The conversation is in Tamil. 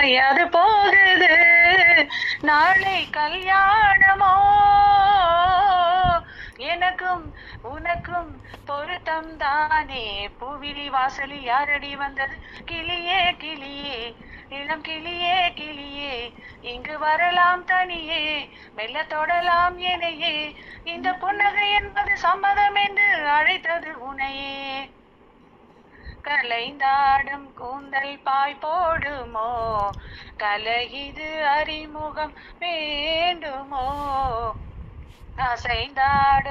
அது போகுது நாளை கல்யாணமோ எனக்கும் உனக்கும் பொருத்தம் தானே பூவிழி வாசலில் யாரடி வந்தது கிளியே கிளியே இளம் கிளியே கிளியே இங்கு வரலாம் தனியே மெல்ல தொடலாம் எனையே இந்த புன்னகை என்பது சம்மதம் என்று அழைத்தது உனையே கலைந்தாடும் கூந்தல் பாய் போடுமோ கலையுது அறிமுகம் வேண்டுமோ அசைந்தாடும்